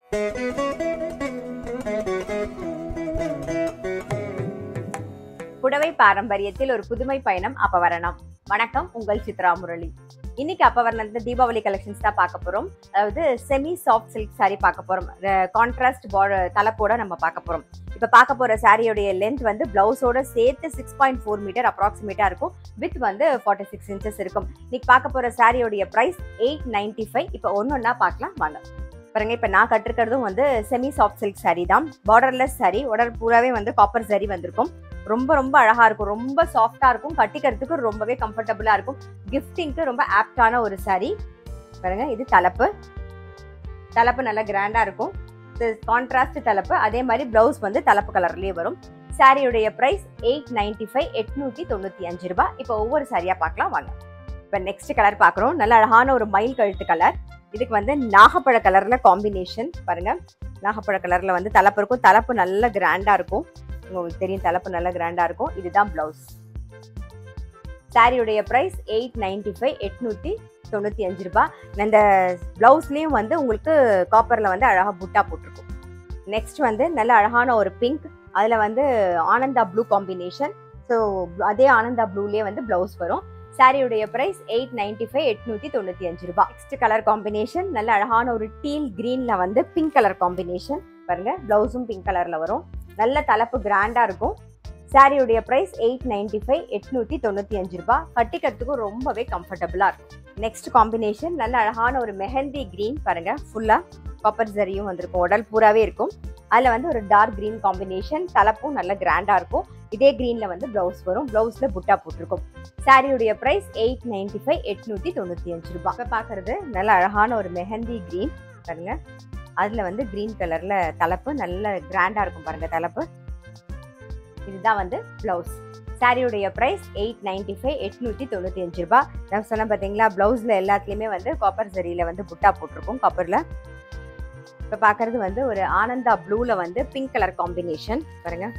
புடவை பாரம்பரியத்தில் ஒரு புதுமை பயணம் அப்பவரணம் வணக்கம் உங்கள் சித்ரா முரளி இன்னைக்கு அப்பவரணத்துல தீபாவளி கலெக்ஷன்ஸ் தான் பார்க்க போறோம் அதாவது செமி சாஃப்ட் சில்க் saree பார்க்க போறோம் கான்ட்ராஸ்ட் தலைப்போட நம்ம பார்க்க போறோம் இப்ப பார்க்க போற சாரியோடைய லென்த் வந்து பிளவுஸோட சேர்த்து சிக்ஸ் பாயிண்ட் ஃபோர் மீட்டர் அப்ராக்சிமேட்டா இருக்கும் வித் வந்து ஃபார்ட்டி சிக்ஸ் இன்ச்சஸ் இருக்கும் இன்னைக்கு பார்க்க போற சாரியோடைய பிரைஸ் எயிட் நைன்டி ஃபைவ் இப்போ ஒன்று ஒன்றா பார்க்கலாம் வாங்க பாருங்க இப்போ நான் கட்டிருக்கிறதும் வந்து செமி சாஃப்ட் சில்க் saree தான் பார்டர்லெஸ் saree உடல் பூராவே வந்து காப்பர் saree வந்திருக்கும் ரொம்ப ரொம்ப அழகா இருக்கும் ரொம்ப சாஃப்டா இருக்கும் கட்டிக்கிறதுக்கு ரொம்பவே கம்ஃபர்டபுளா இருக்கும் கிஃப்டிங்க்கு ரொம்ப ஆப்டான ஒரு saree பாருங்க இது தலைப்பு தலைப்பு நல்லா கிராண்டா இருக்கும் கான்ட்ராஸ்ட் தலைப்பு அதே மாதிரி பிளவுஸ் வந்து தலைப்பு கலர்லயே வரும் சாரியுடைய பிரைஸ் எயிட் நைன்டி ஃபைவ் எட்நூத்தி தொண்ணூத்தி அஞ்சு ரூபாய் இப்போ ஒவ்வொரு சாரியா பார்க்கலாம் வாங்க இப்போ நெக்ஸ்ட் கலர் பார்க்குறோம் நல்ல அழகான ஒரு மயில் கழுத்து கலர் இதுக்கு வந்து நாகப்பழ கலர்ல காம்பினேஷன் பாருங்க நாகப்பழ கலர்ல வந்து தலைப்பு இருக்கும் தலைப்பு நல்ல கிராண்டா இருக்கும் உங்களுக்கு தெரியும் தலைப்பு நல்ல கிராண்டா இருக்கும் இதுதான் பிளவுஸ் சாரியுடைய பிரைஸ் எயிட் நைன்டி ஃபைவ் எட்நூத்தி தொண்ணூத்தி அஞ்சு ரூபாய் இந்த பிளவுஸ்லயும் வந்து உங்களுக்கு காப்பர்ல வந்து அழகா புட்டா போட்டிருக்கும் நெக்ஸ்ட் வந்து நல்ல அழகான ஒரு பிங்க் அதுல வந்து ஆனந்தா ப்ளூ காம்பினேஷன் ஸோ அதே ஆனந்தா ப்ளூலயே வந்து பிளவுஸ் வரும் சாரியுடைய பிரைஸ் எயிட் நைன்டி ஃபைவ் எட்நூத்தி தொண்ணூத்தி அஞ்சு ரூபாய் நெக்ஸ்ட் கலர் காம்பினேஷன் நல்ல அழகான ஒரு டீல் கிரீன்ல வந்து பிங்க் கலர் காம்பினேஷன் பாருங்க பிளவுஸும் பிங்க் கலர்ல வரும் நல்ல தலைப்பு கிராண்டா இருக்கும் சாரியுடைய பிரைஸ் எயிட் நைன்டி ஃபைவ் எட்நூத்தி தொண்ணூத்தி அஞ்சு ரூபாய் கட்டிக்கிறதுக்கும் ரொம்பவே கம்ஃபர்டபுளா இருக்கும் நெக்ஸ்ட் காம்பினேஷன் நல்ல அழகான ஒரு மெஹந்தி கிரீன் பாருங்க ஃபுல்லா காப்பர் ஜரியும் வந்திருக்கும் உடல் பூராவே இருக்கும் அதுல வந்து ஒரு டார்க் கிரீன் காம்பினேஷன் தலைப்பும் நல்ல கிராண்டா இருக்கும் இதே கிரீன்ல வந்து பிளவுஸ் வரும் பிளவுஸ்ல புட்டா போட்டிருக்கும் சாரியுடைய பிரைஸ் எயிட் நைன்டி ஃபைவ் எட்நூத்தி தொண்ணூத்தி அஞ்சு ரூபாய் இப்ப பாக்குறது நல்ல அழகான ஒரு மெஹந்தி கிரீன் பாருங்க அதுல வந்து கிரீன் கலர்ல தலைப்பு நல்ல கிராண்டா இருக்கும் பாருங்க தலைப்பு இதுதான் வந்து பிளவுஸ் சாரியுடைய பிரைஸ் எயிட் நைன்டி ஃபைவ் எட்நூத்தி தொண்ணூத்தி அஞ்சு ரூபாய் நான் சொன்னேன் பாத்தீங்களா பிளவுஸ்ல எல்லாத்துலயுமே வந்து காப்பர் சரியில வந்து புட்டா போட்டிருக்கும் காப்பர்ல இப்ப பாக்குறது வந்து ஒரு ஆனந்தா ப்ளூல வந்து பிங்க் கலர் காம்பினேஷன் பாருங்க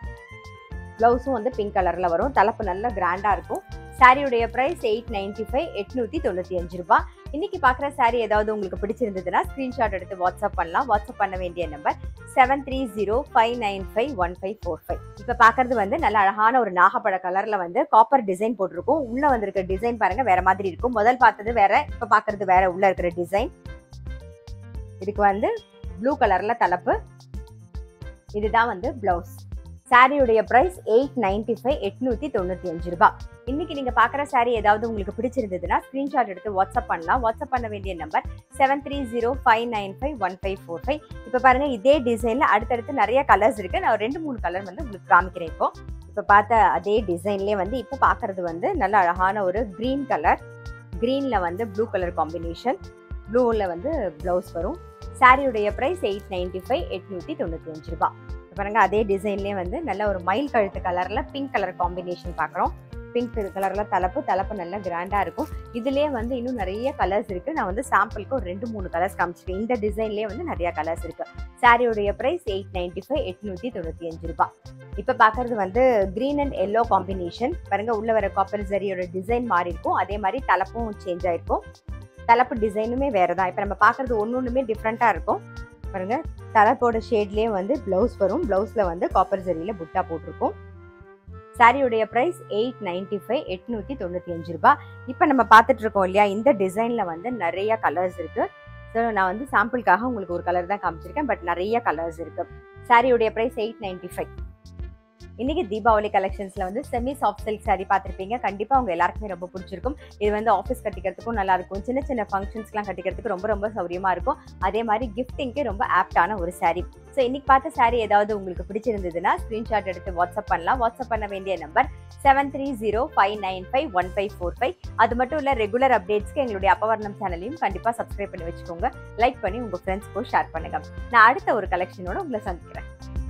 பிளவுஸும் வந்து பிங்க் கலர்ல வரும் தலைப்பு நல்ல கிராண்டா இருக்கும் சாரியுடைய பிரைஸ் எயிட் நைன்டி ஃபைவ் எட்நூத்தி தொண்ணூத்தி அஞ்சு ரூபாய் இன்னைக்கு பாக்குற சாரி ஏதாவது உங்களுக்கு பிடிச்சிருந்ததுன்னா ஸ்கிரீன்ஷாட் எடுத்து வாட்ஸ்அப் பண்ணலாம் வாட்ஸ்அப் பண்ண வேண்டிய number seven three zero five nine five one five four five இப்போ பார்க்கறது வந்து நல்ல அழகான ஒரு நாகப்பழ கலர்ல வந்து காப்பர் டிசைன் போட்டிருக்கும் உள்ள வந்திருக்க டிசைன் பாருங்க வேற மாதிரி இருக்கும் முதல் பார்த்தது வேற இப்போ பார்க்கறது வேற உள்ள இருக்கிற டிசைன் இதுக்கு வந்து ப்ளூ கலர்ல தலைப்பு இதுதான் வந்து பிளவுஸ் சாரியுடைய பிரைஸ் எயிட் நைன்டி ஃபைவ் எட்நூத்தி தொண்ணூத்தி அஞ்சு ரூபாய் இன்னைக்கு நீங்க பாக்குற சாரி ஏதாவது உங்களுக்கு பிடிச்சிருந்ததுன்னா ஸ்கிரீன்ஷாட் எடுத்து வாட்ஸ்அப் பண்ணலாம் வாட்ஸ்அப் பண்ண வேண்டிய number seven three zero five nine five one five four five இப்போ பாருங்க இதே டிசைன்ல அடுத்தடுத்து நிறைய கலர்ஸ் இருக்கு நான் ரெண்டு மூணு கலர் வந்து உங்களுக்கு காமிக்கிறேன் இப்போ இப்போ பார்த்த அதே டிசைன்லேயே வந்து இப்போ பார்க்கறது வந்து நல்ல அழகான ஒரு க்ரீன் கலர் க்ரீன்ல வந்து ப்ளூ கலர் காம்பினேஷன் ப்ளூவில் வந்து ப்ளவுஸ் வரும் சாரியுடைய ப்ரைஸ் எயிட் நைன்டி ஃபைவ் எட்நூற்றி தொண்ணூற்றி அஞ்சு ரூபாய் பாருங்க அதே டிசைன்லேயே வந்து நல்ல ஒரு மயில் கழுத்து கலர்ல பிங்க் கலர் காம்பினேஷன் பார்க்குறோம் பிங்க் கலர்ல தலைப்பு தலைப்பு நல்லா கிராண்டா இருக்கும் இதுலயே வந்து இன்னும் நிறைய கலர்ஸ் இருக்கு நான் வந்து சாம்பிளுக்கு ஒரு ரெண்டு மூணு கலர்ஸ் காமிச்சிருக்கேன் இந்த டிசைன்லயே வந்து நிறைய கலர்ஸ் இருக்கு சாரியோடைய பிரைஸ் எயிட் நைன்டி ஃபைவ் எட்நூத்தி தொண்ணூத்தி அஞ்சு ரூபாய் இப்ப பாக்குறது வந்து கிரீன் அண்ட் எல்லோ காம்பினேஷன் பாருங்க உள்ள வர காப்பர் ஜரியோட டிசைன் மாறி இருக்கும் அதே மாதிரி தலைப்பும் சேஞ்ச் ஆயிருக்கும் தலைப்பு டிசைனுமே வேற தான் இப்ப நம்ம பாக்குறது ஒன்னு ஒண்ணுமே டிஃப்ரெண்டா இருக்கும் பாருங்க தலைப்போட ஷேட்லயே வந்து பிளவுஸ் வரும் பிளவுஸ்ல வந்து காப்பர் ஜரியில புட்டா போட்டிருக்கும் சாரியுடைய பிரைஸ் எயிட் நைன்டி ஃபைவ் எட்நூத்தி தொண்ணூத்தி அஞ்சு ரூபாய் இப்போ நம்ம பார்த்துட்டு இருக்கோம் இல்லையா இந்த டிசைன்ல வந்து நிறைய கலர்ஸ் இருக்கு ஸோ நான் வந்து சாம்பிளுக்காக உங்களுக்கு ஒரு கலர் தான் காமிச்சிருக்கேன் பட் நிறைய கலர்ஸ் இருக்கு சாரியுடைய பிரைஸ் எயிட் நைன்டி ஃபைவ் இன்னைக்கு தீபாவளி கலெக்ஷன்ஸ்ல வந்து செமி சாஃப்ட் சில்க் saree பார்த்திருப்பீங்க கண்டிப்பா உங்க எல்லாருக்குமே ரொம்ப பிடிச்சிருக்கும் இது வந்து ஆஃபீஸ் கட்டிக்கிறதுக்கும் நல்லா இருக்கும் சின்ன சின்ன ஃபங்க்ஷன்ஸ்லாம் கட்டிக்கிறதுக்கு ரொம்ப ரொம்ப சௌரியமா இருக்கும் அதே மாதிரி கிஃப்டிங்க்கு ரொம்ப ஆப்டான ஒரு saree ஸோ இன்னைக்கு பார்த்த saree ஏதாவது உங்களுக்கு பிடிச்சிருந்ததுன்னா ஸ்கிரீன்ஷாட் எடுத்து வாட்ஸ்அப் பண்ணலாம் வாட்ஸ்அப் பண்ண வேண்டிய number seven three zero five nine five one five four five அது மட்டும் இல்ல ரெகுலர் அப்டேட்ஸ்க்கு எங்களுடைய அப்பவர்ணம் சேனலையும் கண்டிப்பா சப்ஸ்கிரைப் பண்ணி வச்சுக்கோங்க லைக் பண்ணி உங்க ஃப்ரெண்ட்ஸ்க்கும் ஷேர் பண்ணுங்க நான் அடுத்த ஒரு கலெக்ஷனோட உங்களை சந்திக்கிறேன்